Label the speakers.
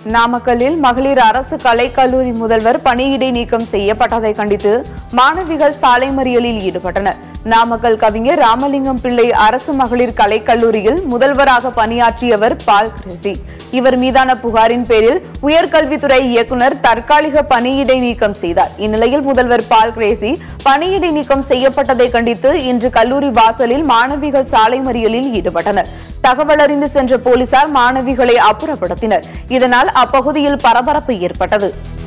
Speaker 1: நாமக்கல்லில் மகளிர் அரசு கலைக்கல்லூரி முதல்வர் பணியிடை நீக்கம் செய்யப்பட்டதை கண்டித்து மாணவிகள் சாலை மறியலில் ஈடுபட்டனர் நாமக்கல் கவிஞர் ராமலிங்கம் பிள்ளை அரசு மகளிர் கலைக்கல்லூரியில் முதல்வராக பணியாற்றியவர் பால் கிரசி இவர் மீதான புகாரின் பேரில் உயர்கல்வித்துறை இயக்குநர் தற்காலிக பணியிடை நீக்கம் செய்தார் இந்நிலையில் முதல்வர் பால் கிரேசி பணியிடை நீக்கம் செய்யப்பட்டதை கண்டித்து இன்று கல்லூரி வாசலில் மாணவிகள் சாலை மறியலில் ஈடுபட்டனர் தகவல் அறிந்து சென்ற போலீசார் மாணவிகளை அப்புறப்படுத்தினர் இதனால் அப்பகுதியில் பரபரப்பு ஏற்பட்டது